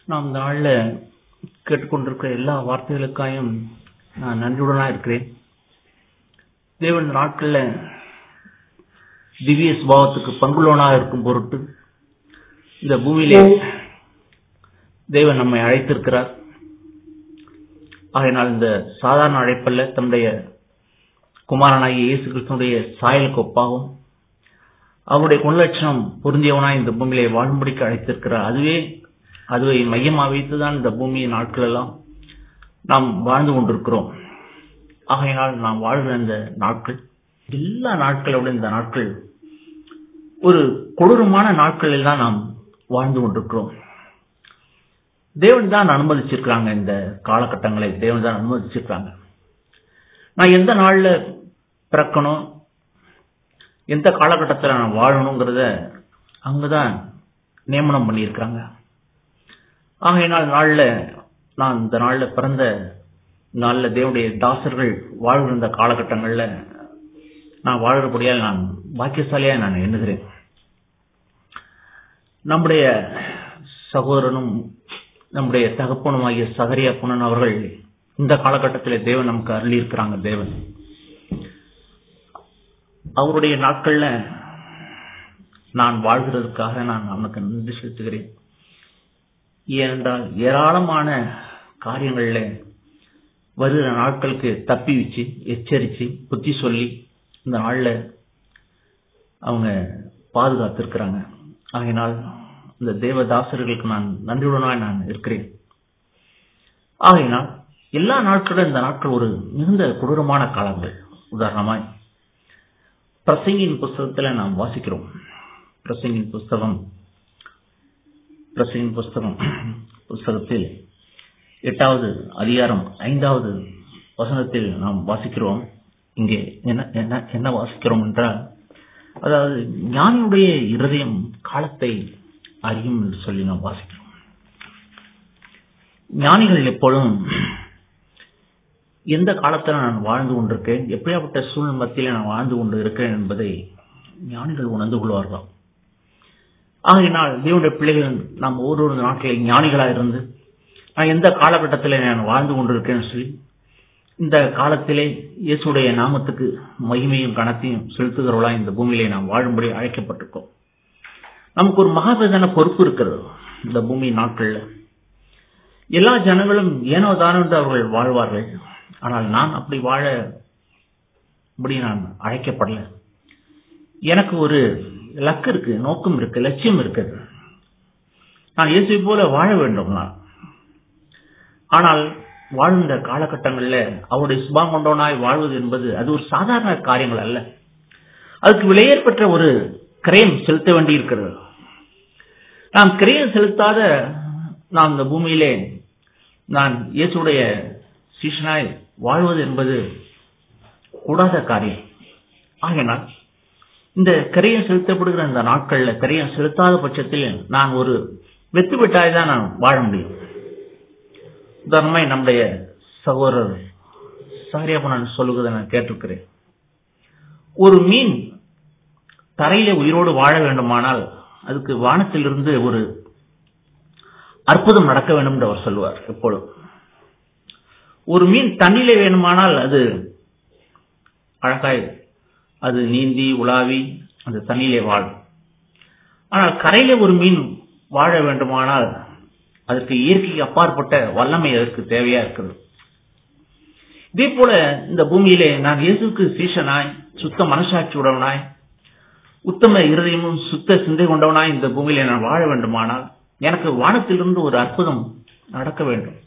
நாம் இந்த நாள்ல கேட்டுக்கொண்டிருக்கிற எல்லா வார்த்தைகளுக்காயும் நான் நன்றியுடனா இருக்கிறேன் தேவன் இந்த நாட்கள்ல திவ்ய சுபாவத்துக்கு பங்குள்ளவனா இருக்கும் பொருட்டு இந்த பூமியிலே தேவன் நம்மை அழைத்திருக்கிறார் ஆகையினால் இந்த சாதாரண அழைப்பல்ல தம்முடைய குமாரனாகிய இயேசு கிறிஸ்தனுடைய சாயலுக்கு ஒப்பாகும் அவருடைய குணலட்சணம் பொருந்தியவனாய் இந்த பூமியிலே வாழும்படிக்கு அழைத்திருக்கிறார் அதுவே அதுவை மையமாக வைத்துதான் இந்த பூமியின் நாட்கள் எல்லாம் நாம் வாழ்ந்து கொண்டிருக்கிறோம் ஆகையினால் நாம் வாழ்கிற இந்த நாட்கள் எல்லா நாட்களோட இந்த நாட்கள் ஒரு கொடூரமான நாட்களில் தான் நாம் வாழ்ந்து கொண்டிருக்கிறோம் தேவன் தான் அனுமதிச்சிருக்கிறாங்க இந்த காலகட்டங்களை தேவன் தான் அனுமதிச்சிருக்கிறாங்க நான் எந்த நாள்ல பிறக்கணும் எந்த காலகட்டத்தில் நான் வாழணுங்கிறத அங்கதான் நியமனம் பண்ணியிருக்கிறாங்க ஆகையினால் நாள்ல நான் இந்த நாள்ல பிறந்த நாள்ல தேவனுடைய தாசர்கள் வாழ்கிற இந்த காலகட்டங்கள்ல நான் வாழ்கிறபடியால் நான் பாக்கியசாலியா நான் எண்ணுகிறேன் நம்முடைய சகோதரனும் நம்முடைய தகப்பனும் ஆகிய சகரியா புனன் அவர்கள் இந்த காலகட்டத்தில் தேவன் நமக்கு அருளி இருக்கிறாங்க தேவன் அவருடைய நாட்கள்ல நான் வாழ்கிறதுக்காக நான் அவனுக்கு நன்றி செலுத்துகிறேன் ஏனென்றால் ஏராளமான காரியங்கள்ல வருகிற நாட்களுக்கு தப்பி வச்சு எச்சரிச்சு புத்தி சொல்லி இந்த நாள்ல அவங்க பாதுகாத்திருக்கிறாங்க ஆகையினால் இந்த தேவதாசர்களுக்கு நான் நன்றியுடனாய் நான் இருக்கிறேன் ஆகையினால் எல்லா நாட்களும் இந்த நாட்கள் ஒரு மிகுந்த கொடூரமான காலங்கள் உதாரணமாய் பிரசங்கின் புஸ்தகத்துல நாம் வாசிக்கிறோம் பிரசங்கின் புஸ்தகம் பிரசங்கின் புஸ்தகம் புஸ்தகத்தில் எட்டாவது அதிகாரம் ஐந்தாவது வசனத்தில் நாம் வாசிக்கிறோம் இங்கே என்ன என்ன என்ன வாசிக்கிறோம் என்றால் அதாவது ஞானியுடைய இருதயம் காலத்தை அறியும் என்று சொல்லி நாம் வாசிக்கிறோம் ஞானிகள் எப்பொழுதும் எந்த காலத்தில் நான் வாழ்ந்து கொண்டிருக்கேன் எப்படியாப்பட்ட சூழல் மத்தியில் நான் வாழ்ந்து கொண்டு இருக்கிறேன் என்பதை ஞானிகள் உணர்ந்து கொள்வார்களாம் ஆகையினால் தேவனுடைய பிள்ளைகள் நாம் ஒவ்வொரு நாட்களில் ஞானிகளாக இருந்து நான் எந்த காலகட்டத்தில் நான் வாழ்ந்து கொண்டிருக்கேன்னு சொல்லி இந்த காலத்திலே இயேசுடைய நாமத்துக்கு மகிமையும் கணத்தையும் செலுத்துகிறவளா இந்த பூமியிலே நாம் வாழும்படி அழைக்கப்பட்டிருக்கோம் நமக்கு ஒரு மகாபேதான பொறுப்பு இருக்கிறது இந்த பூமி நாட்கள்ல எல்லா ஜனங்களும் ஏனோ தானோ என்று அவர்கள் வாழ்வார்கள் ஆனால் நான் அப்படி வாழ இப்படி நான் அழைக்கப்படல எனக்கு ஒரு லக்கு இருக்கு நோக்கம் இருக்கு லட்சியம் இருக்குது நான் இயேசுவை போல வாழ வேண்டும் நான் ஆனால் வாழ்ந்த காலகட்டங்களில் அவருடைய சுபாம் கொண்டவனாய் வாழ்வது என்பது அது ஒரு சாதாரண காரியங்கள் அல்ல அதுக்கு விலையேற்பட்ட ஒரு கிரயம் செலுத்த வேண்டி இருக்கிறது நாம் கிரயம் செலுத்தாத நாம் இந்த பூமியிலே நான் இயேசுடைய சீஷனாய் வாழ்வது என்பது கூடாத காரியம் ஆகையினால் இந்த கரையம் செலுத்தப்படுகிற இந்த நாட்கள்ல கரையம் செலுத்தாத பட்சத்தில் நான் ஒரு வெத்து விட்டாய் தான் நான் வாழ முடியும் உதாரணமாய் நம்முடைய சகோதரர் சாரியாபனன் சொல்லுவதை நான் கேட்டிருக்கிறேன் ஒரு மீன் தரையில உயிரோடு வாழ வேண்டுமானால் அதுக்கு வானத்திலிருந்து ஒரு அற்புதம் நடக்க வேண்டும் என்று அவர் சொல்லுவார் எப்பொழுதும் ஒரு மீன் தண்ணியில வேணுமானால் அது அழகாய் அது நீந்தி உலாவி அந்த தண்ணியிலே வாழும் ஆனால் கரையில ஒரு மீன் வாழ வேண்டுமானால் அதற்கு இயற்கைக்கு அப்பாற்பட்ட வல்லமை அதற்கு தேவையா இருக்குது இதே போல இந்த பூமியிலே நான் இயேசுக்கு சீஷனாய் சுத்த மனசாட்சி உடவனாய் உத்தம இருதயமும் சுத்த சிந்தை கொண்டவனாய் இந்த பூமியிலே நான் வாழ வேண்டுமானால் எனக்கு வானத்திலிருந்து ஒரு அற்புதம் நடக்க வேண்டும்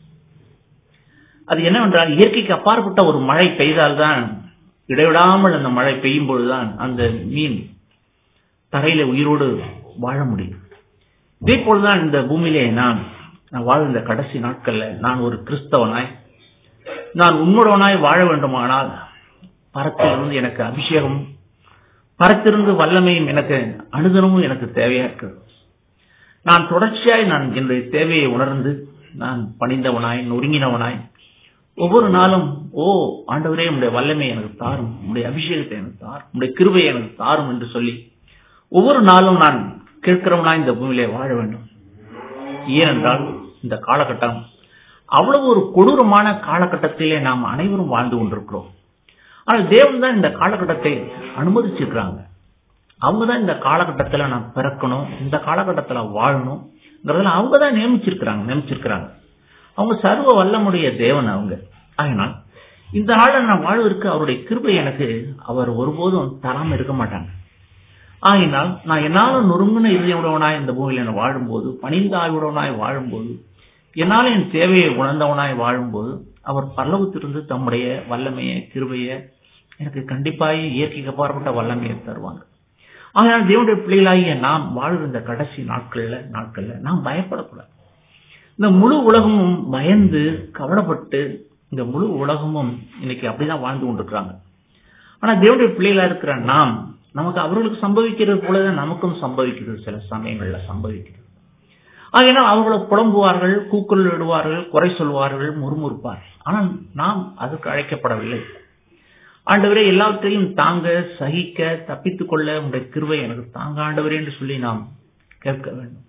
அது என்னவென்றால் இயற்கைக்கு அப்பாற்பட்ட ஒரு மழை பெய்தால்தான் இடைவிடாமல் அந்த மழை பெய்யும் பொழுதுதான் அந்த மீன் தரையில உயிரோடு வாழ முடியும் இதே போலதான் இந்த பூமியிலே நான் நான் வாழ்ந்த கடைசி நாட்கள்ல நான் ஒரு கிறிஸ்தவனாய் நான் உண்மையுடனாய் வாழ வேண்டுமானால் பரத்திலிருந்து எனக்கு அபிஷேகம் பரத்திலிருந்து வல்லமையும் எனக்கு அனுதனமும் எனக்கு தேவையா இருக்கு நான் தொடர்ச்சியாய் நான் என்னுடைய தேவையை உணர்ந்து நான் பணிந்தவனாய் நொறுங்கினவனாய் ஒவ்வொரு நாளும் ஓ ஆண்டவரே உடைய வல்லமை எனக்கு தாரும் உடைய அபிஷேகத்தை எனக்கு தாரும் உடைய கிருபையை எனக்கு தாரும் என்று சொல்லி ஒவ்வொரு நாளும் நான் கேட்கிறவனா இந்த பூமியிலே வாழ வேண்டும் ஏனென்றால் இந்த காலகட்டம் அவ்வளவு ஒரு கொடூரமான காலகட்டத்திலே நாம் அனைவரும் வாழ்ந்து கொண்டிருக்கிறோம் ஆனால் தேவன் தான் இந்த காலகட்டத்தை அனுமதிச்சிருக்கிறாங்க அவங்க தான் இந்த காலகட்டத்தில் நான் பிறக்கணும் இந்த காலகட்டத்தில் வாழணுங்கிறதுல அவங்க தான் நியமிச்சிருக்கிறாங்க நியமிச்சிருக்கிறாங்க அவங்க சர்வ வல்லமுடைய தேவன் அவங்க அதனால் இந்த நாளில் நான் வாழ்வதற்கு அவருடைய கிருபை எனக்கு அவர் ஒருபோதும் தராமல் இருக்க மாட்டாங்க ஆகினால் நான் என்னால நொறுங்கின இதயமுடவனாய் இந்த பூமியில் நான் வாழும்போது பணிந்த ஆய்வுடவனாய் வாழும்போது என்னால் என் தேவையை உணர்ந்தவனாய் வாழும்போது அவர் பல்லவத்திலிருந்து தம்முடைய வல்லமையை கிருபையை எனக்கு கண்டிப்பாக இயற்கைக்கு அப்பாற்பட்ட வல்லமையை தருவாங்க ஆனால் தேவனுடைய பிள்ளைகளாகிய நாம் வாழ்கிற இந்த கடைசி நாட்கள்ல நாட்கள்ல நாம் பயப்படக்கூடாது இந்த முழு உலகமும் பயந்து கவலைப்பட்டு இந்த முழு உலகமும் இன்னைக்கு அப்படிதான் வாழ்ந்து கொண்டிருக்கிறாங்க ஆனா தேவனுடைய பிள்ளைகளா இருக்கிற நாம் நமக்கு அவர்களுக்கு சம்பவிக்கிறது போலதான் நமக்கும் சம்பவிக்கிறது சில சமயங்கள்ல சம்பவிக்கிறது ஆகையினால் அவர்களை புலம்புவார்கள் கூக்குரல் இடுவார்கள் குறை சொல்வார்கள் முறுமுறுப்பார்கள் ஆனால் நாம் அதுக்கு அழைக்கப்படவில்லை ஆண்டவரே எல்லாவற்றையும் தாங்க சகிக்க தப்பித்துக் கொள்ள உங்களுடைய கிருவை எனக்கு தாங்க ஆண்டவரே என்று சொல்லி நாம் கேட்க வேண்டும்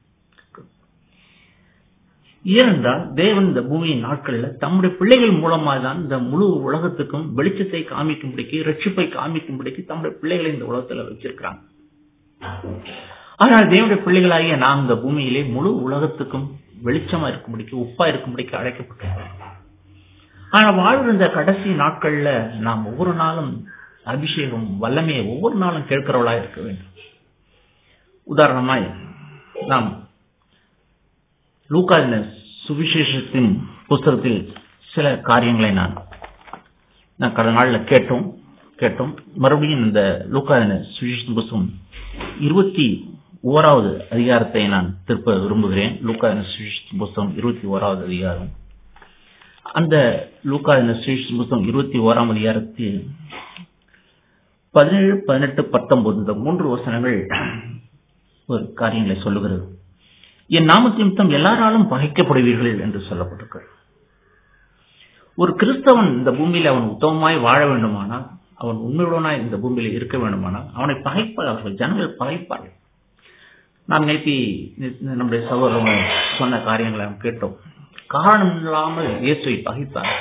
ஏனென்றால் தேவன் இந்த பூமியின் நாட்கள்ல தம்முடைய பிள்ளைகள் மூலமாக தான் இந்த முழு உலகத்துக்கும் வெளிச்சத்தை காமிக்கும்படிக்கு ரட்சிப்பை காமிக்கும்படிக்கு தம்முடைய பிள்ளைகளை இந்த உலகத்துல வச்சிருக்கிறாங்க ஆனால் தேவனுடைய பிள்ளைகளாகிய நாம் இந்த பூமியிலே முழு உலகத்துக்கும் வெளிச்சமா இருக்கும்படிக்கு உப்பா இருக்கும்படிக்கு அழைக்கப்பட்டிருக்கிறோம் ஆனா வாழ்கிற இந்த கடைசி நாட்கள்ல நாம் ஒவ்வொரு நாளும் அபிஷேகம் வல்லமையை ஒவ்வொரு நாளும் கேட்கிறவளா இருக்க வேண்டும் உதாரணமாய் நாம் லூக்காதின சுவிசேஷத்தின் புஸ்தகத்தில் சில காரியங்களை நான் நான் கடந்த நாளில் கேட்டோம் கேட்டோம் மறுபடியும் இந்த லூக்காதின சுவிசேஷத்தின் புஸ்தகம் இருபத்தி ஓராவது அதிகாரத்தை நான் திருப்ப விரும்புகிறேன் லூக்காதின சுவிசேஷத்தின் புஸ்தகம் இருபத்தி ஓராவது அதிகாரம் அந்த லூக்காதின சுவிசேஷத்தின் புஸ்தகம் இருபத்தி ஓராம் அதிகாரத்தில் பதினேழு பதினெட்டு பத்தொன்பது இந்த மூன்று வசனங்கள் ஒரு காரியங்களை சொல்லுகிறது என் நாமத்து நிமித்தம் எல்லாராலும் பகைக்கப்படுவீர்கள் என்று சொல்லப்பட்டிருக்கிறது ஒரு கிறிஸ்தவன் இந்த பூமியில் அவன் உத்தமமாய் வாழ வேண்டுமானால் அவன் உண்மையுடனாய் இந்த பூமியில் இருக்க வேண்டுமானால் அவனை பகைப்பார்கள் ஜனங்கள் பகைப்பார்கள் நாம் நேற்று நம்முடைய சகோதரர்கள் சொன்ன காரியங்களை நாம் கேட்டோம் காரணம் இல்லாமல் இயேசுவை பகைத்தார்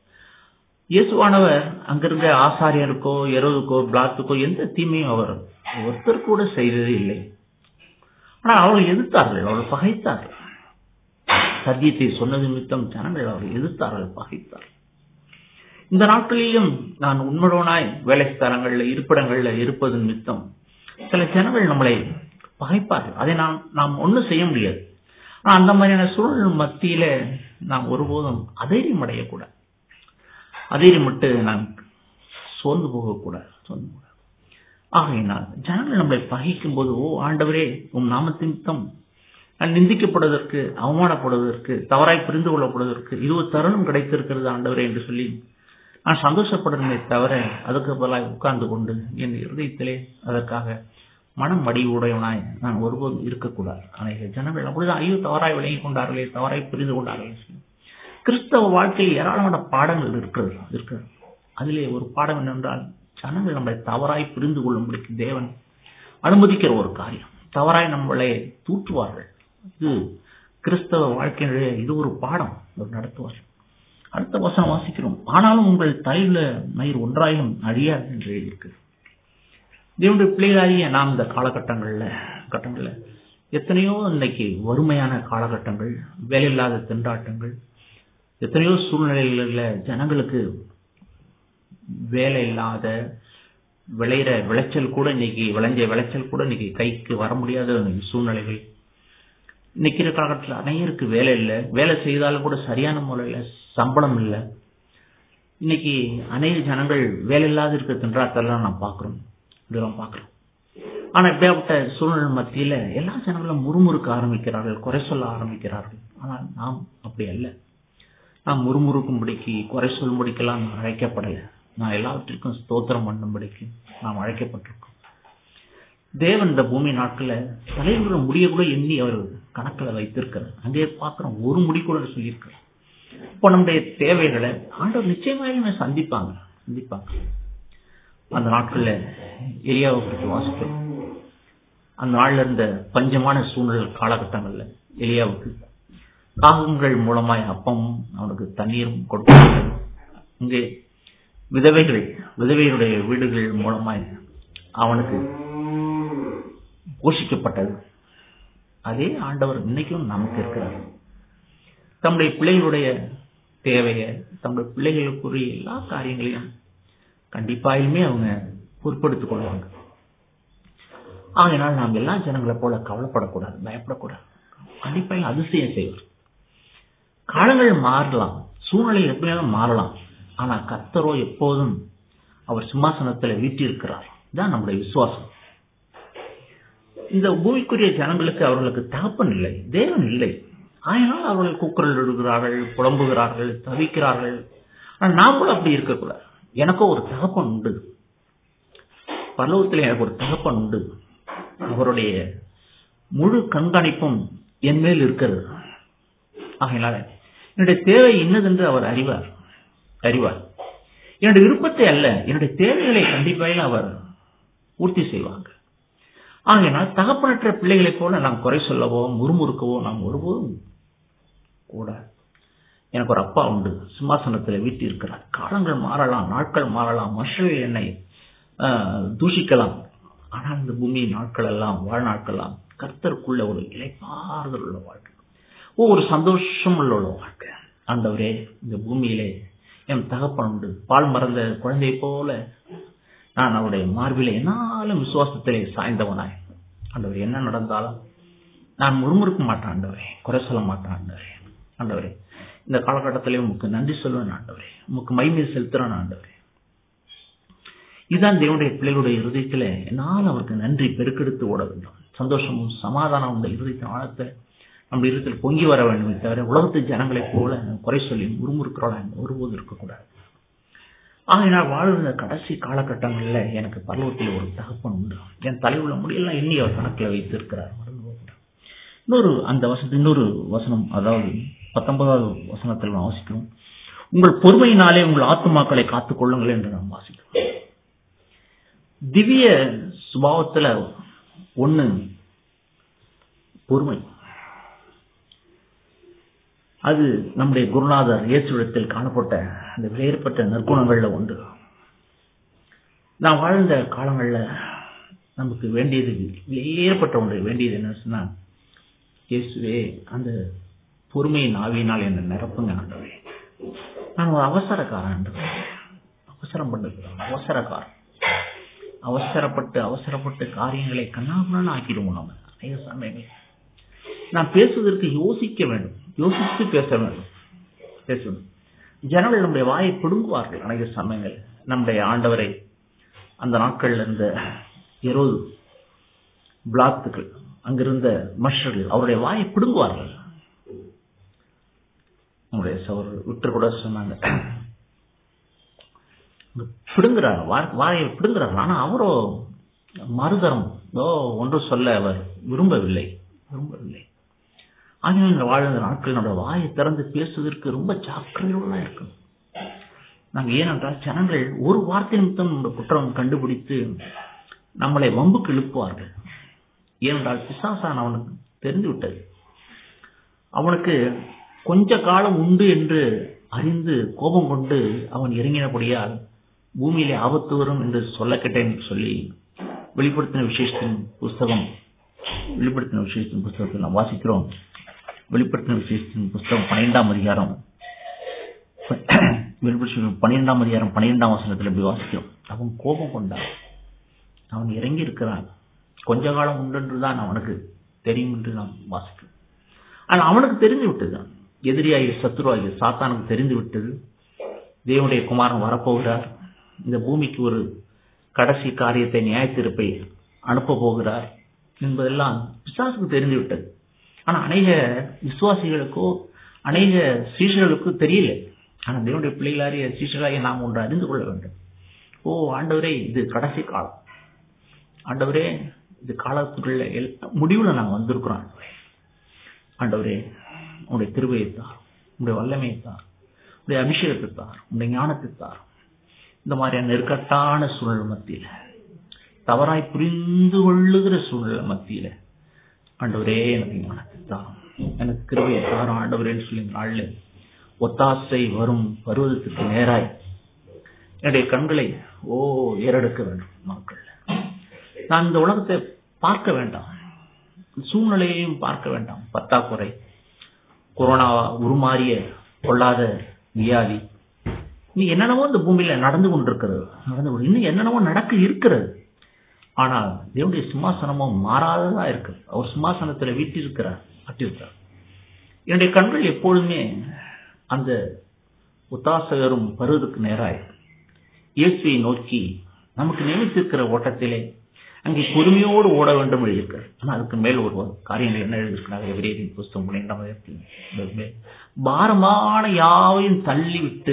இயேசுவானவர் அங்கிருந்த ஆசாரியருக்கோ எரோதுக்கோ பிளாத்துக்கோ எந்த தீமையும் அவர் ஒருத்தர் கூட செய்ததே இல்லை ஆனால் அவர்கள் எதிர்த்தார்கள் அவர்கள் பகைத்தார்கள் சத்தியத்தை சொன்னது நிமித்தம் ஜனங்கள் அவர்கள் எதிர்த்தார்கள் பகைத்தார்கள் இந்த நாட்களிலும் நான் உண்மையோனாய் வேலை ஸ்தலங்கள்ல இருப்பிடங்கள்ல இருப்பது நிமித்தம் சில ஜனங்கள் நம்மளை பகைப்பார்கள் அதை நாம் நாம் ஒன்றும் செய்ய முடியாது ஆனா அந்த மாதிரியான சூழல் மத்தியில நாம் ஒருபோதும் அதைரியம் அடையக்கூடாது அதைரியம் மட்டும் நாம் சோர்ந்து போகக்கூடாது சோர்ந்து போக ஆகையினால் ஜனங்கள் நம்மளை பகைக்கும் போது ஓ ஆண்டவரே உம் நாமத்தின் நான் நிந்திக்கப்படுவதற்கு அவமானப்படுவதற்கு தவறாய் புரிந்து கொள்ளப்படுவதற்கு இருபது தருணம் கிடைத்திருக்கிறது ஆண்டவரே என்று சொல்லி நான் சந்தோஷப்படணுமே தவிர அதுக்கு பதிலாக உட்கார்ந்து கொண்டு என் இருதயத்திலே அதற்காக மனம் மடிவுடையவனாய் நான் ஒருபோதும் இருக்கக்கூடாது அநேக ஜனங்கள் அப்படிதான் ஐயோ தவறாய் விளங்கி கொண்டார்களே தவறாய் புரிந்து கொண்டார்களே கிறிஸ்தவ வாழ்க்கையில் ஏராளமான பாடங்கள் இருக்கிறது இருக்கிறது அதிலே ஒரு பாடம் என்னென்றால் ஜனங்கள் நம்மளை தவறாய் புரிந்து கொள்ளும்படிக்கு தேவன் அனுமதிக்கிற ஒரு காரியம் தவறாய் நம்மளை தூற்றுவார்கள் இது கிறிஸ்தவ வாழ்க்கையினுடைய இது ஒரு பாடம் அவர் நடத்துவார்கள் அடுத்த வசனம் வாசிக்கிறோம் ஆனாலும் உங்கள் தலையில மயிர் ஒன்றாயும் அழியாது என்று எழுதியிருக்கு தேவனுடைய பிள்ளைகளாகிய நாம் இந்த காலகட்டங்கள்ல கட்டங்கள்ல எத்தனையோ இன்னைக்கு வறுமையான காலகட்டங்கள் வேலையில்லாத திண்டாட்டங்கள் எத்தனையோ சூழ்நிலைகளில் ஜனங்களுக்கு வேலை இல்லாத விளையிற விளைச்சல் கூட இன்னைக்கு விளைஞ்ச விளைச்சல் கூட இன்னைக்கு கைக்கு வர முடியாத சூழ்நிலைகள் இன்னைக்கு இருக்கிற காலத்தில் அனைவருக்கு வேலை இல்லை வேலை செய்தாலும் கூட சரியான முறையில் சம்பளம் இல்லை இன்னைக்கு அநேக ஜனங்கள் வேலை இல்லாத இருக்க திண்டாட்டெல்லாம் நான் பார்க்குறோம் இதெல்லாம் பார்க்குறோம் ஆனால் இப்படியாப்பட்ட சூழ்நிலை மத்தியில் எல்லா ஜனங்களும் முறுமுறுக்க ஆரம்பிக்கிறார்கள் குறை சொல்ல ஆரம்பிக்கிறார்கள் ஆனால் நாம் அப்படி அல்ல நாம் முறுமுறுக்கும்படிக்கு குறை சொல்லும்படிக்கெல்லாம் நான் அழைக்கப்படலை நான் எல்லாவற்றிற்கும் ஸ்தோத்திரம் பண்ணும்படிக்கு நாம் அழைக்கப்பட்டிருக்கோம் தேவன் இந்த பூமி நாட்களில் தலைவர்கள் முடிய கூட எண்ணி அவர் கணக்கில் வைத்திருக்கிறார் அங்கே பார்க்குறோம் ஒரு முடி கூட சொல்லியிருக்கிறார் இப்போ நம்முடைய தேவைகளை ஆண்டவர் நிச்சயமாக சந்திப்பாங்க சந்திப்பாங்க அந்த நாட்களில் எரியாவை பற்றி வாசிக்கிறோம் அந்த நாளில் இருந்த பஞ்சமான சூழ்நிலை காலகட்டங்களில் எலியாவுக்கு காகங்கள் மூலமாய் அப்பமும் அவனுக்கு தண்ணீரும் கொடுக்கப்பட்டது இங்கே விதவைகள் விதவையுடைய வீடுகள் மூலமாய் அவனுக்கு போஷிக்கப்பட்டது அதே ஆண்டவர் இன்னைக்கும் நமக்கு இருக்கிறார் தம்முடைய பிள்ளைகளுடைய தேவைய தம்முடைய பிள்ளைகளுக்குரிய எல்லா காரியங்களையும் கண்டிப்பாயுமே அவங்க பொறுப்படுத்திக் கொள்வாங்க ஆகையினால் நாம் எல்லா ஜனங்களை போல கவலைப்படக்கூடாது பயப்படக்கூடாது கண்டிப்பாக அதிசயம் செய்வார் காலங்கள் மாறலாம் சூழ்நிலை எப்படியாலும் மாறலாம் ஆனா கத்தரோ எப்போதும் அவர் சிம்மாசனத்தில் வீட்டிருக்கிறார் தான் நம்முடைய விசுவாசம் இந்த பூமிக்குரிய ஜனங்களுக்கு அவர்களுக்கு தகப்பன் இல்லை தேவன் இல்லை ஆயினால் அவர்கள் கூக்குரல் இடுகிறார்கள் புலம்புகிறார்கள் தவிக்கிறார்கள் ஆனால் நாமளும் அப்படி இருக்கக்கூடாது எனக்கோ ஒரு தகப்பன் உண்டு பல்லவத்தில் எனக்கு ஒரு தகப்பன் உண்டு அவருடைய முழு கண்காணிப்பும் என் மேல் இருக்கிறது ஆகையினால என்னுடைய தேவை இன்னதென்று அவர் அறிவார் அறிவார் என்னுடைய விருப்பத்தை அல்ல என்னுடைய தேவைகளை கண்டிப்பாக அவர் பூர்த்தி செய்வாங்க ஆகையினால் தகப்பனற்ற பிள்ளைகளைப் போல நாம் குறை சொல்லவோ முறுமுறுக்கவோ நாம் ஒருபோதும் கூட எனக்கு ஒரு அப்பா உண்டு சிம்மாசனத்தில் வீட்டு இருக்கிறார் காலங்கள் மாறலாம் நாட்கள் மாறலாம் மனுஷர்கள் என்னை தூஷிக்கலாம் ஆனால் இந்த பூமி நாட்கள் எல்லாம் வாழ்நாட்கள்லாம் கர்த்தருக்குள்ள ஒரு இலைப்பாறுதல் உள்ள வாழ்க்கை ஒரு சந்தோஷம் உள்ள உள்ள வாழ்க்கை ஆண்டவரே இந்த பூமியிலே என் தகப்பன் உண்டு பால் மறந்த குழந்தை போல நான் அவருடைய மார்பிலே என்னாலும் விசுவாசத்திலே சாய்ந்தவனாய் ஆண்டவர் என்ன நடந்தாலும் நான் முறுமுறுக்க மாட்டேன் ஆண்டவரே குறை சொல்ல மாட்டேன் ஆண்டவரே ஆண்டவரே இந்த காலகட்டத்திலே உமக்கு நன்றி சொல்லுவேன் ஆண்டவரே உமக்கு மைமை செலுத்துறேன் ஆண்டவரே இதுதான் தேவனுடைய பிள்ளைகளுடைய இருதயத்தில் என்னால் அவருக்கு நன்றி பெருக்கெடுத்து ஓட வேண்டும் சந்தோஷமும் சமாதானம் இந்த இருதயத்தின் ஆழத்தை நம்ம இருதயத்தில் பொங்கி வர வேண்டுமே தவிர உலகத்து ஜனங்களைப் போல குறை சொல்லி முறுமுறுக்கிறோம் ஒருபோது இருக்கக்கூடாது ஆகையினால் வாழ்ந்த கடைசி காலகட்டங்களில் எனக்கு பருவத்தில் ஒரு தகப்பன் உண்டு என் தலைவுள்ள முடியெல்லாம் எண்ணி அவர் கணக்கில் வைத்திருக்கிறார் இன்னொரு அந்த வசனத்து இன்னொரு வசனம் அதாவது பத்தொன்பதாவது வசனத்தில் நாம் வாசிக்கிறோம் உங்கள் பொறுமையினாலே உங்கள் ஆத்துமாக்களை காத்துக் கொள்ளுங்கள் என்று நாம் வாசிக்கிறோம் திவ்ய சுபாவத்துல ஒண்ணு பொறுமை அது நம்முடைய குருநாதர் இயேசுடத்தில் காணப்பட்ட அந்த வேறுபட்ட நற்குணங்கள்ல ஒன்று நான் வாழ்ந்த காலங்கள்ல நமக்கு வேண்டியது வேறுபட்ட ஒன்று வேண்டியது என்ன சொன்னா இயேசுவே அந்த பொறுமையின் ஆவியினால் என்ன நிரப்புங்க ஆண்டவரே நான் ஒரு அவசரக்காரன் ஆண்டவரே அவசரம் பண்ணுகிறேன் அவசரக்காரன் அவசரப்பட்டு அவசரப்பட்டு காரியங்களை கண்ணாமண்ணு ஆக்கிடுவோம் நம்ம அநேக சமயங்கள் நான் பேசுவதற்கு யோசிக்க வேண்டும் யோசித்து பேச வேண்டும் பேசணும் ஜனங்கள் நம்முடைய வாயை பிடுங்குவார்கள் அநேக சமயங்கள் நம்முடைய ஆண்டவரை அந்த நாட்கள்ல இருந்த இருபது பிளாத்துகள் அங்கிருந்த மஷர்கள் அவருடைய வாயை பிடுங்குவார்கள் நம்முடைய சவர் விட்டு கூட சொன்னாங்க பிடுங்குறார் வாயை பிடுங்குறார் ஆனா அவரோ மறுதரம் ஓ ஒன்று சொல்ல அவர் விரும்பவில்லை விரும்பவில்லை ஆகிய வாழ்ந்த நாட்கள் நம்முடைய வாயை திறந்து பேசுவதற்கு ரொம்ப ஜாக்கிரதையோட இருக்கணும் நாங்கள் ஏனென்றால் ஜனங்கள் ஒரு வார்த்தை நிமித்தம் நம்ம குற்றம் கண்டுபிடித்து நம்மளை வம்புக்கு இழுப்புவார்கள் ஏனென்றால் பிசாசான் அவனுக்கு தெரிந்து விட்டது அவனுக்கு கொஞ்ச காலம் உண்டு என்று அறிந்து கோபம் கொண்டு அவன் இறங்கினபடியால் பூமியிலே ஆபத்து வரும் என்று சொல்ல கேட்டேன் சொல்லி வெளிப்படுத்தின விசேஷத்தின் புஸ்தகம் வெளிப்படுத்தின விசேஷத்தின் புஸ்தகத்தில் நாம் வாசிக்கிறோம் வெளிப்படுத்தின விசேஷத்தின் புஸ்தகம் பன்னிரெண்டாம் அதிகாரம் பன்னிரெண்டாம் அதிகாரம் பன்னிரெண்டாம் வசனத்தில் எப்படி வாசிக்கிறோம் அவன் கோபம் கொண்டான் அவன் இறங்கி இருக்கிறான் கொஞ்ச காலம் உண்டென்றுதான் அவனுக்கு தெரியும் என்று நாம் வாசிக்கிறோம் ஆனால் அவனுக்கு தெரிந்து விட்டது எதிரியாகிய சத்துருவாகிய சாத்தானுக்கு தெரிந்து விட்டது தேவனுடைய குமாரன் வரப்போகிறார் இந்த பூமிக்கு ஒரு கடைசி காரியத்தை நியாயத்திருப்பை அனுப்ப போகிறார் என்பதெல்லாம் பிசாசுக்கு தெரிந்து விட்டது ஆனா அநேக விசுவாசிகளுக்கோ அநேக சீஷர்களுக்கோ தெரியல ஆனா தேவனுடைய பிள்ளைகளாரிய சீஷராகிய நாம் ஒன்று அறிந்து கொள்ள வேண்டும் ஓ ஆண்டவரே இது கடைசி காலம் ஆண்டவரே இது காலத்துக்குள்ள முடிவுல நாங்கள் வந்திருக்கிறோம் ஆண்டவரே உங்களுடைய திருவையை தார் உங்களுடைய வல்லமையை தார் உங்களுடைய அபிஷேகத்தை தார் உங்களுடைய ஞானத்தை தார் இந்த மாதிரியான நெருக்கட்டான சூழல் மத்தியில தவறாய் புரிந்து கொள்ளுகிற சூழல் மத்தியில ஆண்டவரே எனக்கு ஞானத்தை தாரும் எனக்கு கிருபையை தாரும் ஆண்டவரேன்னு சொல்லி இந்த நாள்ல ஒத்தாசை வரும் பருவதத்துக்கு நேராய் என்னுடைய கண்களை ஓ ஏறெடுக்க வேண்டும் மக்கள் நான் இந்த உலகத்தை பார்க்க வேண்டாம் சூழ்நிலையையும் பார்க்க வேண்டாம் பத்தாக்குறை கொரோனா உருமாறிய கொள்ளாத வியாதி நீ என்னென்னவோ இந்த பூமியில நடந்து கொண்டிருக்கிறது நடந்து கொண்டு இன்னும் என்னென்னவோ நடக்க இருக்கிறது ஆனால் தேவனுடைய சிம்மாசனமும் மாறாததா இருக்கு அவர் சிம்மாசனத்துல வீட்டிருக்கிறார் அட்டிருக்கிறார் என்னுடைய கண்கள் எப்பொழுதுமே அந்த உத்தாசகரும் பருவதுக்கு நேராய் இயேசுவை நோக்கி நமக்கு நியமித்திருக்கிற ஓட்டத்திலே அங்கே பொறுமையோடு ஓட வேண்டும் எழுதியிருக்கார் ஆனால் அதுக்கு மேல் ஒரு காரியங்கள் என்ன எழுதியிருக்கிறாங்க விரைவின் புஸ்தகம் பன்னிரெண்டாம் பாரமான யாவையும் தள்ளிவிட்டு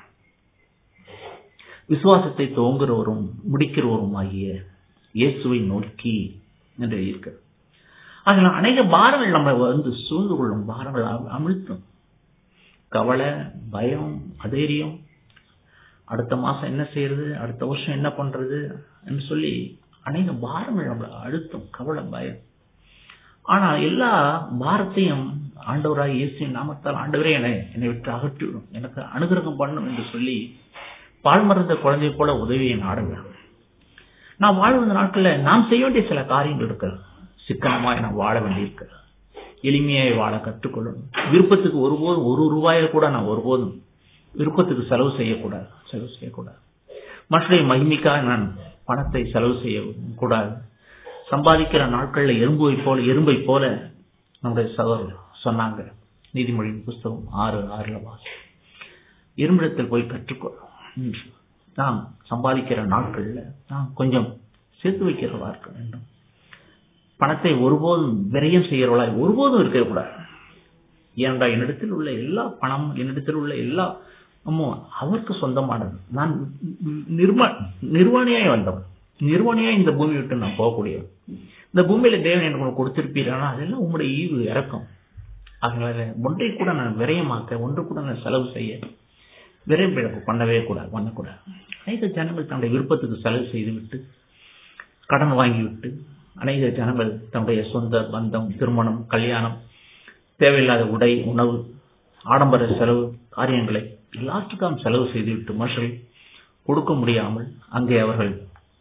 விசுவாசத்தை துவங்குறவரும் முடிக்கிறவரும் ஆகிய இயேசுவை நோக்கி என்று எழுதியிருக்கிறார் அதனால் அநேக பாரங்கள் நம்ம வந்து சூழ்ந்து கொள்ளும் பாரங்கள் அமிழ்த்தும் கவலை பயம் அதைரியம் அடுத்த மாசம் என்ன செய்யறது அடுத்த வருஷம் என்ன பண்றது என்று சொல்லி அநேக பாரங்கள் நம்மளை அழுத்தம் கவலை பயம் ஆனா எல்லா பாரத்தையும் ஆண்டவராய் இயேசுவின் நாமத்தால் ஆண்டவரே என்னை என்னை விட்டு அகற்றிவிடும் எனக்கு அனுகிரகம் பண்ணும் என்று சொல்லி பால்மறந்த குழந்தை போல உதவியை நாடுவேன் நான் வாழ்ந்த நாட்கள்ல நாம் செய்ய வேண்டிய சில காரியங்கள் இருக்கிறது சிக்கனமாய் நான் வாழ வேண்டியிருக்கிறது எளிமையாய் வாழ கற்றுக்கொள்ளணும் விருப்பத்துக்கு ஒருபோதும் ஒரு ரூபாயை கூட நான் ஒருபோதும் விருப்பத்துக்கு செலவு செய்யக்கூடாது செலவு செய்யக்கூடாது மற்றடைய மகிமைக்காக நான் பணத்தை செலவு செய்ய கூடாது சம்பாதிக்கிற நாட்கள்ல எறும்பை போல எறும்பை போல நம்முடைய சகோதரர் சொன்னாங்க நீதிமொழியின் புஸ்தகம் ஆறு ஆறுல வாசி இரும்பிடத்தில் போய் கற்றுக்கொள்ளும் நாம் சம்பாதிக்கிற நாட்கள்ல நாம் கொஞ்சம் சேர்த்து வைக்கிறவா இருக்க வேண்டும் பணத்தை ஒருபோதும் விரயம் செய்கிறவளாய் ஒருபோதும் இருக்கக்கூடாது ஏனென்றா என்னிடத்தில் உள்ள எல்லா பணம் என்னிடத்தில் உள்ள எல்லா அவருக்கு சொந்தமானது நான் நிர்மா நிர்வாணியாய் வந்தவன் நிர்வாணியாய் இந்த பூமி விட்டு நான் போகக்கூடியவன் இந்த பூமியில தேவன் எனக்கு கொடுத்திருப்பீர்கள் அதெல்லாம் உங்களுடைய ஈவு இறக்கம் அதனால ஒன்றை கூட நான் விரயமாக்க ஒன்று கூட நான் செலவு செய்ய விரைவு இழப்பு பண்ணவே கூடாது பண்ணக்கூடாது அநேக ஜனங்கள் தன்னுடைய விருப்பத்துக்கு செலவு செய்துவிட்டு கடன் வாங்கிவிட்டு அநேக ஜனங்கள் தன்னுடைய சொந்த பந்தம் திருமணம் கல்யாணம் தேவையில்லாத உடை உணவு ஆடம்பர செலவு காரியங்களை எல்லாத்துக்கும் செலவு செய்துவிட்டு மக்கள் கொடுக்க முடியாமல் அங்கே அவர்கள்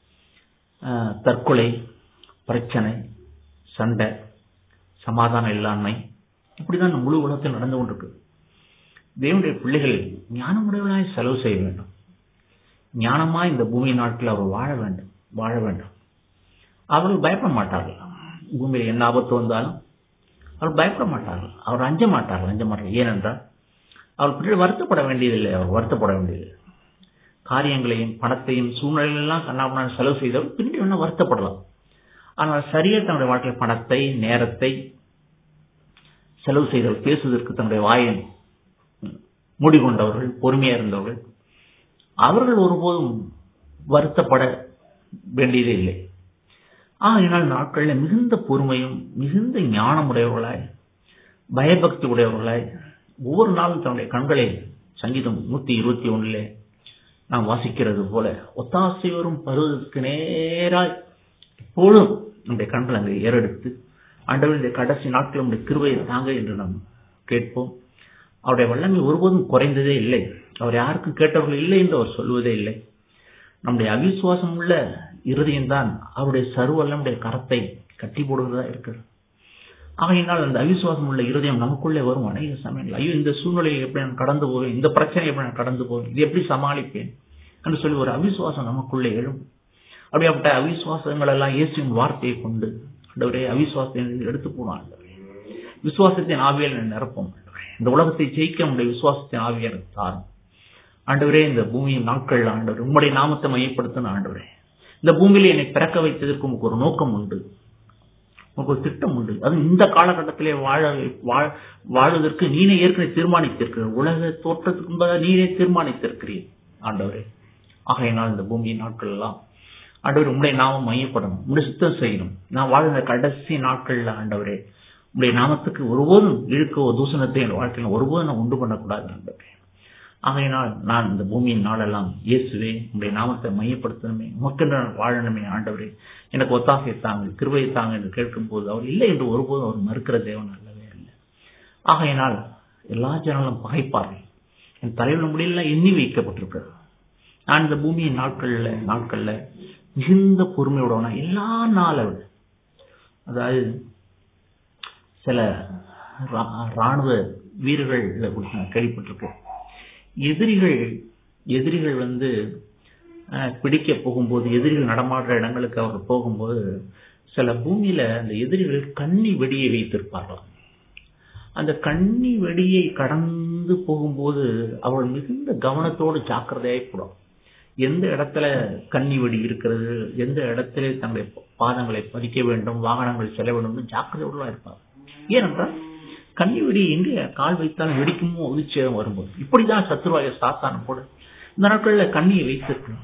தற்கொலை பிரச்சனை சண்டை சமாதான இல்லாண்மை இப்படிதான் முழு உலகத்தில் நடந்து கொண்டிருக்கு தேவனுடைய பிள்ளைகள் ஞானமுடையவனாய் செலவு செய்ய வேண்டும் ஞானமா இந்த பூமி நாட்டில் அவர் வாழ வேண்டும் வாழ வேண்டும் அவர்கள் பயப்பட மாட்டார்கள் பூமியில் என்ன ஆபத்து வந்தாலும் அவர் பயப்பட மாட்டார்கள் அவர் அஞ்ச மாட்டார்கள் அஞ்ச மாட்டார்கள் ஏனென்றால் அவர் பின்னாடி வருத்தப்பட வேண்டியதில்லை அவர் வருத்தப்பட வேண்டியதில்லை காரியங்களையும் பணத்தையும் சூழ்நிலையெல்லாம் கண்ணாமண்ணான் செலவு செய்தவர் பின்னாடி வேணா வருத்தப்படலாம் ஆனால் சரியா தன்னுடைய வாழ்க்கையில் பணத்தை நேரத்தை செலவு செய்தவர் பேசுவதற்கு தன்னுடைய வாயை மூடிக்கொண்டவர்கள் பொறுமையா இருந்தவர்கள் அவர்கள் ஒருபோதும் வருத்தப்பட வேண்டியதே இல்லை ஆகையினால் நாட்களில் மிகுந்த பொறுமையும் மிகுந்த ஞானமுடையவர்களாய் பயபக்தி உடையவர்களாய் ஒவ்வொரு நாளும் தன்னுடைய கண்களை சங்கீதம் நூத்தி இருபத்தி ஒன்றிலே நாம் வாசிக்கிறது போல ஒத்தாசை வரும் பருவதற்கு நேராய் எப்பொழுதும் நம்முடைய கண்கள் அங்கே ஏறெடுத்து ஆண்டவருடைய கடைசி நாட்கள் நம்முடைய கிருவையை தாங்க என்று நாம் கேட்போம் அவருடைய வல்லமை ஒருபோதும் குறைந்ததே இல்லை அவர் யாருக்கும் கேட்டவர்கள் இல்லை என்று அவர் சொல்வதே இல்லை நம்முடைய அவிசுவாசம் உள்ள இருதயம் தான் அவருடைய சர்வல்லமுடைய கரத்தை கட்டி போடுவதா இருக்கிறது ஆகையினால் அந்த அவிசுவாசம் உள்ள இருதயம் நமக்குள்ளே வரும் அநேக சமயங்கள் ஐயோ இந்த சூழ்நிலையை எப்படி நான் கடந்து போவேன் இந்த பிரச்சனை எப்படி நான் கடந்து போவேன் இது எப்படி சமாளிப்பேன் என்று சொல்லி ஒரு அவிசுவாசம் நமக்குள்ளே எழும் அப்படியாப்பட்ட அவிசுவாசங்கள் எல்லாம் இயேசுவின் வார்த்தையை கொண்டு ஆண்டவரே அவிசுவாசத்தை எடுத்து போனான் விசுவாசத்தின் ஆவியல் நிரப்பும் இந்த உலகத்தை ஜெயிக்க உடைய விசுவாசத்தின் ஆவியல் தாரும் ஆண்டவரே இந்த பூமியின் நாட்கள் ஆண்டவர் உம்முடைய நாமத்தை மையப்படுத்தின ஆண்டவரே இந்த பூமியில என்னை பிறக்க வைத்ததற்கு உங்களுக்கு ஒரு நோக்கம் உண்டு உங்களுக்கு ஒரு திட்டம் உண்டு அது இந்த காலகட்டத்திலே வாழ வாழ்வதற்கு நீனே ஏற்கனவே தீர்மானித்திருக்கிறீர் உலக தோற்றத்துக்கு முன்பாக நீனே தீர்மானித்திருக்கிறீர் ஆண்டவரே ஆகையினால் இந்த பூமியின் நாட்கள் எல்லாம் ஆண்டவர் உங்களுடைய நாமம் மையப்படணும் உங்களுடைய சுத்தம் செய்யணும் நான் வாழ்ந்த கடைசி நாட்கள்ல ஆண்டவரே உங்களுடைய நாமத்துக்கு ஒருபோதும் இழுக்கோ தூசணத்தை என் வாழ்க்கையில் ஒருபோதும் நான் உண்டு பண்ணக்கூடாது ஆண்டவரே ஆகையினால் நான் இந்த பூமியின் நாளெல்லாம் இயேசுவே உங்களுடைய நாமத்தை மையப்படுத்தணுமே உமக்கென்று நான் வாழணுமே ஆண்டவரே எனக்கு ஒத்தாசை தாங்க கிருபையை தாங்க என்று கேட்கும் போது அவர் இல்லை என்று ஒருபோதும் அவர் மறுக்கிற தேவன் அல்லவே அல்ல ஆகையினால் எல்லா ஜனங்களும் பகைப்பார்கள் என் தலையில் முடியெல்லாம் எண்ணி வைக்கப்பட்டிருக்கிறது நான் இந்த பூமியின் நாட்கள்ல நாட்கள்ல மிகுந்த பொறுமையோட எல்லா நாளும் அதாவது சில ராணுவ வீரர்கள் கேள்விப்பட்டிருக்கேன் எதிரிகள் எதிரிகள் வந்து பிடிக்க போகும்போது எதிரிகள் நடமாடுற இடங்களுக்கு அவர் போகும்போது சில பூமியில அந்த எதிரிகள் கன்னி வெடியை வைத்திருப்பார்கள் அந்த கன்னி வெடியை கடந்து போகும்போது அவர்கள் மிகுந்த கவனத்தோடு ஜாக்கிரதையாய் கூடும் எந்த இடத்துல கன்னி வெடி இருக்கிறது எந்த இடத்துல தங்களுடைய பாதங்களை பதிக்க வேண்டும் வாகனங்கள் செல்ல வேண்டும் ஜாக்கிரதையோடு இருப்பாங்க ஏனென்றால் கன்னி வெடி எங்க கால் வைத்தாலும் வெடிக்குமோ உதிச்சேதம் வரும்போது இப்படிதான் சத்துருவாய சாத்தான போட இந்த நாட்கள்ல கண்ணியை வைத்திருக்கணும்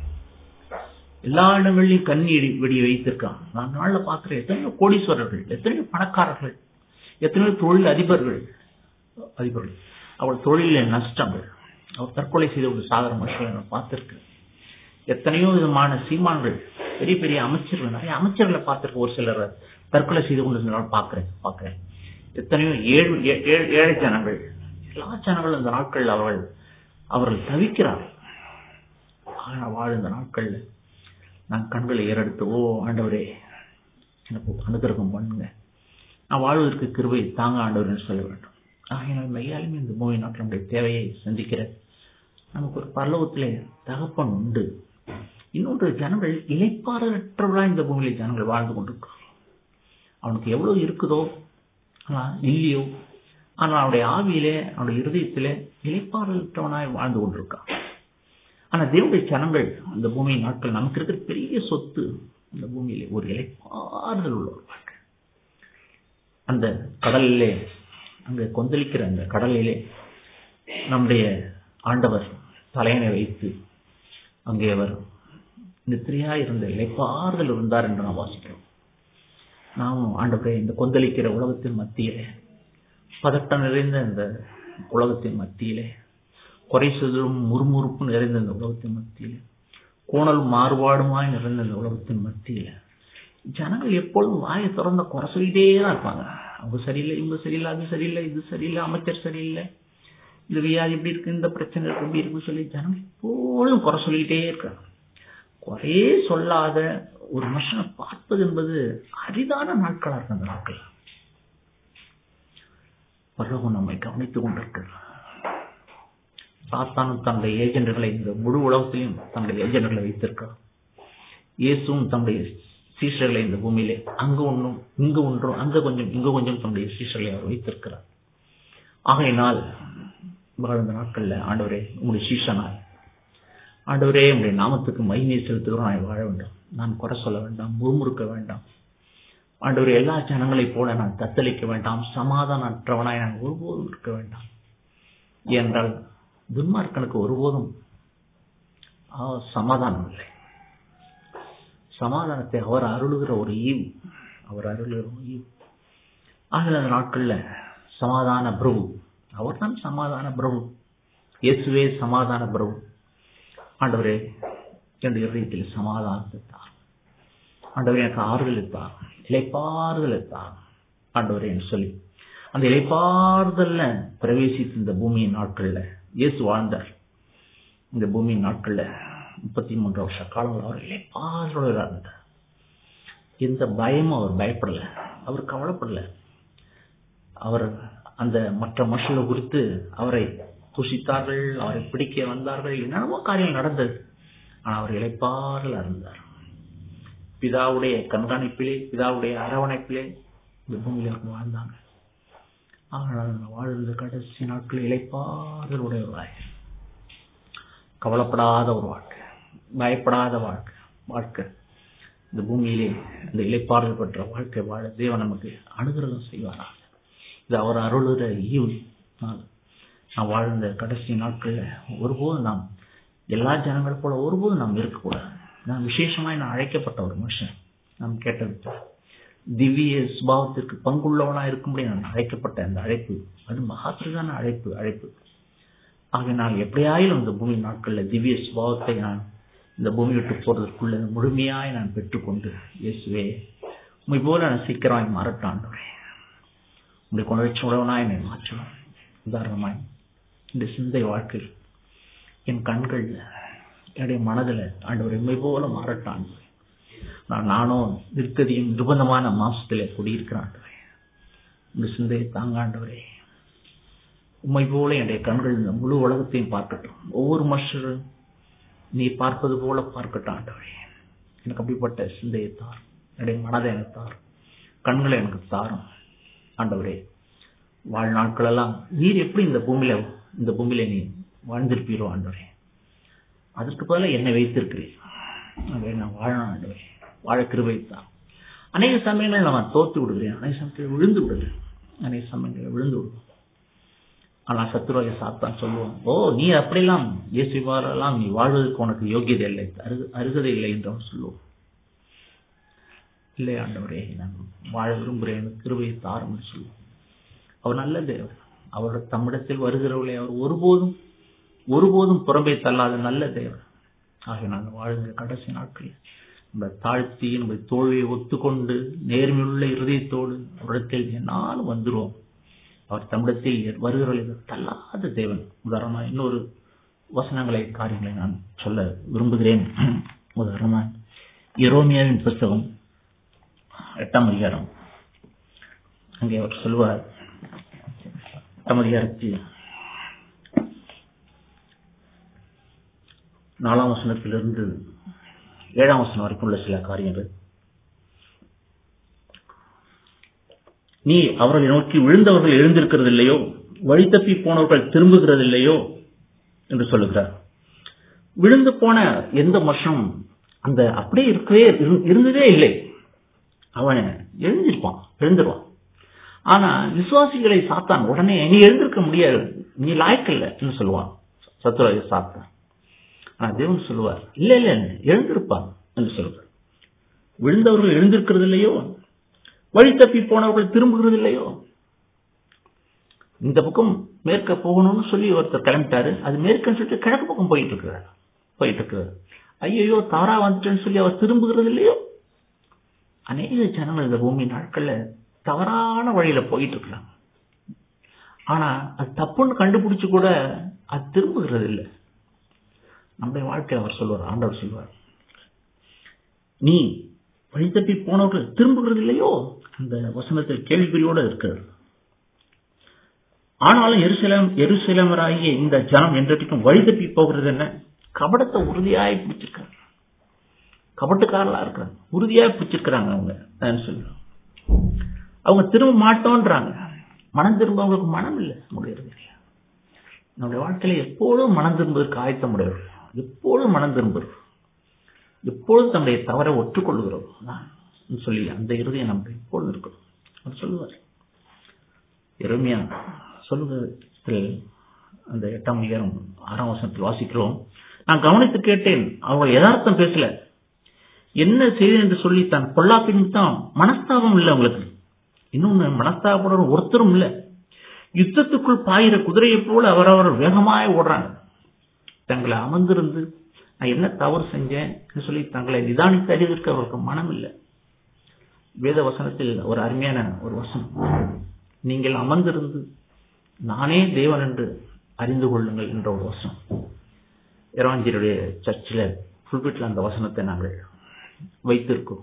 எல்லா இடங்கள்லயும் கண்ணி வெடியை வைத்திருக்கான் நான் நாள்ல பாக்குறேன் எத்தனையோ கோடீஸ்வரர்கள் எத்தனையோ பணக்காரர்கள் எத்தனையோ தொழில் அதிபர்கள் அதிபர்கள் அவள் தொழில நஷ்டங்கள் அவர் தற்கொலை செய்த ஒரு சாதாரண மனுஷன் நான் பார்த்திருக்கேன் எத்தனையோ விதமான சீமான்கள் பெரிய பெரிய அமைச்சர்கள் நிறைய அமைச்சர்களை பார்த்திருக்க ஒரு சிலர் தற்கொலை செய்து கொண்டு பார்க்கிறேன் பார்க்கிறேன் எத்தனையோ ஏழு ஏழை ஜனங்கள் எல்லா ஜனங்களும் இந்த நாட்கள் அவர்கள் அவர்கள் தவிக்கிறார்கள் ஆனால் வாழ் இந்த நாட்கள்ல நான் கண்களை ஏறெடுத்து ஓ ஆண்டவரே எனக்கு அனுகிரகம் பண்ணுங்க நான் வாழ்வதற்கு கிருபை தாங்க ஆண்டவர் சொல்ல வேண்டும் ஆகையினால் மையாலுமே இந்த மூவி நாட்டில் நம்முடைய தேவையை சந்திக்கிற நமக்கு ஒரு பல்லவத்திலே தகப்பன் உண்டு இன்னொன்று ஜனங்கள் இலைப்பாறற்றவர்களா இந்த பூமியில ஜனங்கள் வாழ்ந்து கொண்டிருக்கிறார் அவனுக்கு எவ்வளவு இருக்குதோ ஆனா இல்லையோ ஆனால் அவனுடைய ஆவியிலே அவனுடைய இருதயத்திலே இலைப்பாறற்றவனாய் வாழ்ந்து கொண்டிருக்கான் ஆனா தேவனுடைய ஜனங்கள் அந்த பூமியின் நாட்கள் நமக்கு இருக்கிற பெரிய சொத்து இந்த பூமியிலே ஒரு இலைப்பாறுதல் உள்ள ஒரு வாழ்க்கை அந்த கடலிலே அங்க கொந்தளிக்கிற அந்த கடலிலே நம்முடைய ஆண்டவர் தலையணை வைத்து அங்கே அவர் நித்திரையா இருந்த இலைப்பாறுதல் இருந்தார் என்று நாம் வாசிக்கிறோம் நாமும் ஆண்டவரே இந்த கொந்தளிக்கிற உலகத்தின் மத்தியிலே பதட்டம் நிறைந்த இந்த உலகத்தின் மத்தியிலே குறை சொல்லும் முறுமுறுப்பு நிறைந்த இந்த உலகத்தின் மத்தியிலே கோணலும் மாறுபாடுமாய் நிறைந்த இந்த உலகத்தின் மத்தியில ஜனங்கள் எப்பொழுதும் வாயை திறந்த குறை சொல்லிட்டே தான் இருப்பாங்க அவங்க சரியில்லை இவங்க சரியில்லை அது சரியில்லை இது சரியில்லை அமைச்சர் சரியில்லை இந்த வியாதி இப்படி இருக்கு இந்த பிரச்சனை இருக்கு இப்படி இருக்குன்னு சொல்லி ஜனங்கள் எப்பொழுதும் குறை சொல்லிக்கிட்டே இருக்காங்க குறையே சொல்லாத ஒரு மனுஷனை பார்ப்பது என்பது அரிதான நாட்களா இருக்கு அந்த நாட்கள் பரலோகம் நம்மை கவனித்துக் கொண்டிருக்கிறார் சாத்தானும் தன்னுடைய ஏஜென்ட்களை இந்த முழு உலகத்திலையும் தன்னுடைய ஏஜென்ட்களை வைத்திருக்கிறார் இயேசுவும் தன்னுடைய சீஷர்களை இந்த பூமியிலே அங்க ஒன்றும் இங்கு ஒன்றும் அங்க கொஞ்சம் இங்க கொஞ்சம் தன்னுடைய சீஷர்களை அவர் வைத்திருக்கிறார் ஆகையினால் வாழ்ந்த நாட்கள்ல ஆண்டவரே உங்களுடைய சீஷனாய் ஆண்டவரே உங்களுடைய நாமத்துக்கு மகிமை செலுத்துகிறோம் வாழ வேண்டும் நான் குறை சொல்ல வேண்டாம் முறுமுறுக்க வேண்டாம் ஆண்டவர் எல்லா ஜனங்களைப் போல நான் தத்தளிக்க வேண்டாம் சமாதானற்றவனாய் நான் ஒருபோதும் இருக்க வேண்டாம் என்றால் துன்மார்க்கனுக்கு ஒருபோதும் சமாதானம் இல்லை சமாதானத்தை அவர் அருளுகிற ஒரு ஈவு அவர் அருளுகிற ஒரு ஈவு ஆகிய அந்த நாட்கள்ல சமாதான பிரபு அவர் தான் சமாதான பிரபு இயேசுவே சமாதான பிரபு ஆண்டவரே என் இதயத்தில் சமாதானத்தை தார் ஆண்டவரே எனக்கு ஆறுதல் தார் இலைப்பாறுதல் தார் ஆண்டவரே என்று சொல்லி அந்த இலைப்பாறுதல்ல பிரவேசித்த இந்த பூமியின் நாட்கள்ல இயேசு வாழ்ந்தார் இந்த பூமியின் நாட்கள்ல முப்பத்தி மூன்று வருஷ காலங்கள் அவர் இலைப்பாறுதலோடு இருந்தார் எந்த பயமும் அவர் பயப்படல அவர் கவலைப்படல அவர் அந்த மற்ற மனுஷங்களை குறித்து அவரை துஷித்தார்கள் அவரை பிடிக்க வந்தார்கள் என்னென்னமோ காரியம் நடந்தது ஆனால் அவர் இலைப்பாறுதல் இருந்தார் பிதாவுடைய கண்காணிப்பிலே பிதாவுடைய அரவணைப்பிலே இந்த பூமியில் வாழ்ந்தாங்க ஆனால் வாழ்ந்த கடைசி நாட்கள் இலைப்பாறுதல் உடையவராய் கவலைப்படாத ஒரு வாழ்க்கை பயப்படாத வாழ்க்கை வாழ்க்கை இந்த பூமியிலே இந்த இலைப்பாறுதல் பெற்ற வாழ்க்கை வாழ தேவன் நமக்கு அனுகிரகம் செய்வாராக இது அவர் அருளுற ஈவு நான் வாழ்ந்த கடைசி நாட்கள்ல ஒருபோதும் நாம் எல்லா ஜனங்கள் போல ஒருபோதும் நாம் இருக்கக்கூடாது நான் விசேஷமாய் நான் அழைக்கப்பட்ட ஒரு மனுஷன் நாம் கேட்டது திவ்ய சுபாவத்திற்கு பங்குள்ளவனா இருக்கும்படி நான் அழைக்கப்பட்ட அந்த அழைப்பு அது மகாத்திரதான அழைப்பு அழைப்பு ஆகையினால் எப்படியாயிலும் இந்த பூமி நாட்கள்ல திவ்ய சுபாவத்தை நான் இந்த பூமி விட்டு போறதற்குள்ள முழுமையாய் நான் பெற்றுக்கொண்டு இயேசுவே உண்மை போல நான் சீக்கிரமாய் மாறட்டாண்டவரே உங்களுடைய குணர்ச்சியுடவனா என்னை மாற்றணும் உதாரணமாய் இந்த சிந்தை வாழ்க்கையில் என் கண்கள் என்னுடைய மனதில் ஆண்டவர் எம்மை போல மாறட்டான் நான் நானும் நிற்கதியும் நிர்பந்தமான மாசத்திலே குடியிருக்கிறான் இந்த சிந்தையை தாங்காண்டவரே உண்மை போல என்னுடைய கண்கள் இந்த முழு உலகத்தையும் பார்க்கட்டும் ஒவ்வொரு மனுஷரும் நீ பார்ப்பது போல பார்க்கட்டும் ஆண்டவரே எனக்கு அப்படிப்பட்ட சிந்தையை தார் என்னுடைய மனதை எனக்கு தார் கண்களை எனக்கு தாரும் ஆண்டவரே வாழ்நாட்களெல்லாம் நீர் எப்படி இந்த பூமியில இந்த பூமியில நீ வாழ்ந்திருப்பீரோ ஆண்டவரே அதற்கு பதிலாக என்னை வைத்திருக்கிறேன் நான் வாழணும் ஆண்டவரே வாழ கிருபை தான் அநேக சமயங்கள் நான் தோத்து விடுகிறேன் அநேக சமயத்தில் விழுந்து விடுகிறேன் அநேக சமயங்களில் விழுந்து விடுவோம் ஆனால் சத்துருவாய சாத்தான் சொல்லுவோம் ஓ நீ அப்படிலாம் இயேசுவாரெல்லாம் நீ வாழ்வதற்கு உனக்கு யோகியதை இல்லை அருக அருகதை இல்லை என்று அவன் சொல்லுவோம் இல்லை ஆண்டவரே நான் வாழ விரும்புகிறேன் கிருபையை தாரும் என்று சொல்லுவோம் அவர் நல்ல தேவர் அவர் தம்மிடத்தில் வருகிறவர்களை அவர் ஒருபோதும் ஒருபோதும் புறம்பே தள்ளாத நல்ல தேவர் ஆகிய நாங்கள் வாழுகிற கடைசி நாட்களில் நம்ம தாழ்த்தி நம்ம தோல்வியை ஒத்துக்கொண்டு நேர்மையுள்ள இருதயத்தோடு அவரிடத்தில் என்னாலும் வந்துருவோம் அவர் தமிழத்தில் வருகிறவர்கள் தள்ளாத தேவன் உதாரணமா இன்னொரு வசனங்களை காரியங்களை நான் சொல்ல விரும்புகிறேன் உதாரணமா எரோமியாவின் புஸ்தகம் எட்டாம் அதிகாரம் அங்கே அவர் சொல்வார் எட்டாம் அதிகாரத்தில் நாலாம் வசனத்திலிருந்து ஏழாம் வசனம் வரைக்கும் உள்ள சில காரியங்கள் நீ அவர்களை நோக்கி விழுந்தவர்கள் எழுந்திருக்கிறது இல்லையோ வழி தப்பி போனவர்கள் திரும்புகிறது இல்லையோ என்று சொல்லுகிறார் விழுந்து போன எந்த மனுஷனும் அந்த அப்படியே இருக்கவே இருந்ததே இல்லை அவன் எழுந்திருப்பான் எழுந்துருவான் ஆனா விசுவாசிகளை சாத்தான் உடனே நீ எழுந்திருக்க முடியாது நீ லாய்க்கல்ல சொல்லுவான் சத்துராஜ சாத்தான் ஆனா தேவன் சொல்லுவார் இல்ல இல்ல எழுந்திருப்பான் என்று சொல்லுவார் விழுந்தவர்கள் எழுந்திருக்கிறது இல்லையோ வழி தப்பி போனவர்கள் திரும்புகிறது இல்லையோ இந்த பக்கம் மேற்க போகணும்னு சொல்லி ஒருத்தர் கிளம்பிட்டாரு அது மேற்குன்னு சொல்லிட்டு கிழக்கு பக்கம் போயிட்டு இருக்கிறார் போயிட்டு இருக்கிறார் ஐயோ தாரா வந்துட்டேன்னு சொல்லி அவர் திரும்புகிறது இல்லையோ அநேக ஜனங்கள் இந்த பூமி நாட்கள்ல தவறான வழியில போயிட்டு இருக்கிறாங்க ஆனா அது தப்புன்னு கண்டுபிடிச்சு கூட அது திரும்புகிறது இல்லை நம்முடைய வாழ்க்கை அவர் சொல்வார் ஆண்டவர் சொல்வார் நீ வழி தப்பி போனவர்கள் திரும்புகிறது இல்லையோ அந்த வசனத்தில் கேள்விக்குறியோட இருக்கிறது ஆனாலும் எருசலம் எருசலமராகிய இந்த ஜனம் என்றைக்கும் வழி தப்பி போகிறது என்ன கபடத்தை உறுதியாய் பிடிச்சிருக்காங்க கபட்டுக்காரலா இருக்கிறாங்க உறுதியாய் பிடிச்சிருக்கிறாங்க அவங்க நான் சொல்றேன் அவங்க திரும்ப மாட்டோன்றாங்க மனம் திரும்ப அவங்களுக்கு மனம் இல்லை முடியறது நம்முடைய வாழ்க்கையில எப்போதும் மனம் திரும்புவதற்கு ஆயத்தம் உடையவர் எப்பொழுதும் மனம் திரும்புவர் எப்பொழுதும் தம்முடைய தவறை ஒற்றுக்கொள்கிறோம் சொல்லி அந்த இறுதியை நம்ம எப்பொழுதும் இருக்கணும் அவர் சொல்லுவார் எருமையா சொல்லுவதில் அந்த எட்டாம் அதிகாரம் ஆறாம் வருஷத்தில் வாசிக்கிறோம் நான் கவனித்து கேட்டேன் அவர்கள் யதார்த்தம் பேசல என்ன செய்தி என்று சொல்லி தான் பொல்லாப்பின் தான் மனஸ்தாபம் இல்லை அவங்களுக்கு இன்னொன்னு மனஸ்தாபம் ஒருத்தரும் இல்லை யுத்தத்துக்குள் பாயிற குதிரையை போல அவரவர் வேகமாய் ஓடுறாங்க தங்களை அமர்ந்திருந்து நான் என்ன தவறு செஞ்சேன் சொல்லி தங்களை நிதானித்து அறிவதற்கு அவருக்கு மனம் இல்லை வேத வசனத்தில் ஒரு அருமையான ஒரு வசனம் நீங்கள் அமர்ந்திருந்து நானே தேவன் என்று அறிந்து கொள்ளுங்கள் என்ற ஒரு வசனம் எராஞ்சியருடைய சர்ச்சில் புல்பிட்டில் அந்த வசனத்தை நாங்கள் வைத்திருக்கோம்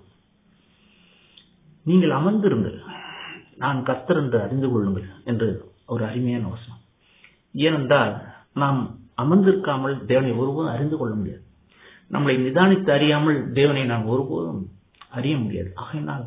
நீங்கள் அமர்ந்திருங்கள் நான் கர்த்தர் என்று அறிந்து கொள்ளுங்கள் என்று ஒரு அருமையான வசனம் ஏனென்றால் நாம் அமர்ந்திருக்காமல் தேவனை ஒருபோதும் அறிந்து கொள்ள முடியாது நம்மளை நிதானித்து அறியாமல் தேவனை நாம் ஒருபோதும் அறிய முடியாது ஆகையினால்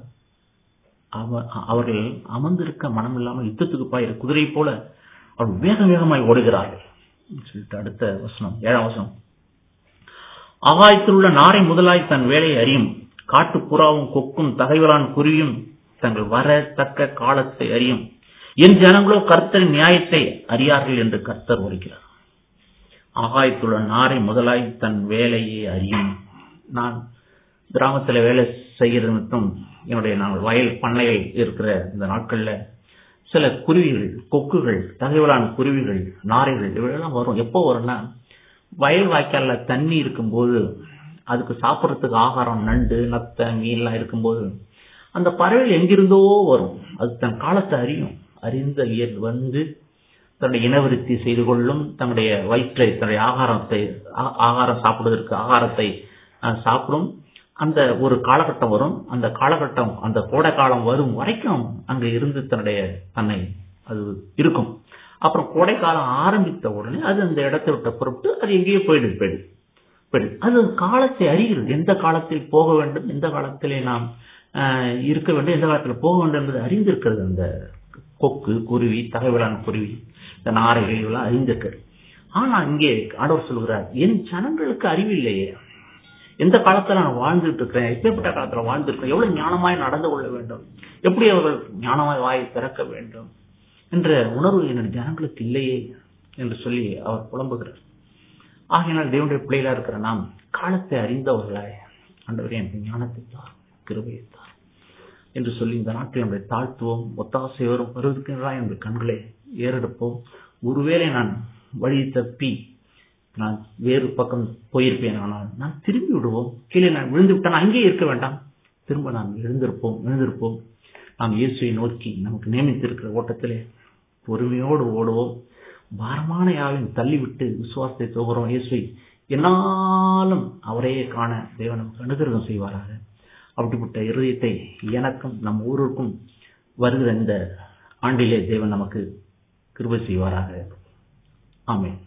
அவர்கள் அமர்ந்திருக்க மனம் இல்லாமல் யுத்தத்துக்கு பாயிற குதிரை போல அவர்கள் வேக வேகமாய் ஓடுகிறார்கள் சொல்லிட்டு அடுத்த வசனம் ஏழாம் வசனம் ஆகாயத்தில் உள்ள நாரை முதலாய் தன் வேலையை அறியும் காட்டு புறாவும் கொக்கும் தகைவலான் குருவியும் தங்கள் வரத்தக்க காலத்தை அறியும் என் ஜனங்களோ கர்த்தரின் நியாயத்தை அறியார்கள் என்று கர்த்தர் உரைக்கிறார் ஆகாயத்துள்ள நாரை முதலாய் தன் வேலையை அறியும் நான் கிராமத்தில் வேலை செய்கிறது மட்டும் என்னுடைய நாங்கள் வயல் பண்ணையில் இருக்கிற இந்த நாட்கள்ல சில குருவிகள் கொக்குகள் தகவலான குருவிகள் நாரைகள் இவையெல்லாம் வரும் எப்போ வரும்னா வயல் வாய்க்கால்ல தண்ணி இருக்கும்போது அதுக்கு சாப்பிட்றதுக்கு ஆகாரம் நண்டு நத்தை மீன்லாம் இருக்கும்போது அந்த பறவைகள் எங்கிருந்தோ வரும் அது தன் காலத்தை அறியும் அறிந்த வியல் வந்து தன்னுடைய இனவிருத்தி செய்து கொள்ளும் தன்னுடைய வயிற்றை தன்னுடைய ஆகாரத்தை ஆகாரம் சாப்பிடுவதற்கு ஆகாரத்தை சாப்பிடும் அந்த ஒரு காலகட்டம் வரும் அந்த காலகட்டம் அந்த கோடை காலம் வரும் வரைக்கும் அங்க இருந்து தன்னுடைய தன்னை அது இருக்கும் அப்புறம் கோடை காலம் ஆரம்பித்த உடனே அது அந்த இடத்தை விட்ட புறப்பட்டு அது எங்கேயோ போயிடுது போயிடுது போயிடுது அது காலத்தை அறிகிறது எந்த காலத்தில் போக வேண்டும் எந்த காலத்திலே நாம் இருக்க வேண்டும் எந்த காலத்தில் போக வேண்டும் என்பது அறிந்திருக்கிறது அந்த கொக்கு குருவி தகவலான குருவி இந்த நாரைகள் எல்லாம் அறிந்திருக்கிறது ஆனா இங்கே ஆடவர் சொல்கிறார் என் ஜனங்களுக்கு அறிவில்லையே எந்த காலத்துல நான் வாழ்ந்துட்டு இருக்கிறேன் எப்பேற்பட்ட காலத்துல வாழ்ந்திருக்கேன் எவ்வளவு ஞானமாய் நடந்து கொள்ள வேண்டும் எப்படி அவர்கள் ஞானமாய் வாயை திறக்க வேண்டும் என்ற உணர்வு என்னுடைய ஜனங்களுக்கு இல்லையே என்று சொல்லி அவர் புலம்புகிறார் ஆகையினால் தேவனுடைய பிள்ளைகளா இருக்கிற நாம் காலத்தை அறிந்தவர்களாய் ஆண்டவரே எனக்கு ஞானத்தை தார் கிருபையை தார் என்று சொல்லி இந்த நாட்டில் நம்முடைய தாழ்த்துவோம் ஒத்தாசை வரும் வருவதற்கின்றா என்று கண்களை ஏறெடுப்போம் ஒருவேளை நான் வழி தப்பி நான் வேறு பக்கம் போயிருப்பேன் ஆனால் நான் திரும்பி விடுவோம் கீழே நான் விழுந்து விட்டான் அங்கேயே இருக்க வேண்டாம் திரும்ப நாம் எழுந்திருப்போம் எழுந்திருப்போம் நாம் இயேசுவை நோக்கி நமக்கு நியமித்திருக்கிற ஓட்டத்திலே பொறுமையோடு ஓடுவோம் பாரமான யாவையும் தள்ளிவிட்டு விசுவாசத்தை தோகிறோம் இயேசுவை என்னாலும் அவரையே காண தேவன் நமக்கு அனுகிரகம் செய்வாராக அப்படிப்பட்ட இருதயத்தை எனக்கும் நம் ஊருக்கும் வருகிற இந்த ஆண்டிலே தேவன் நமக்கு கிருபை செய்வாராக ஆமேன்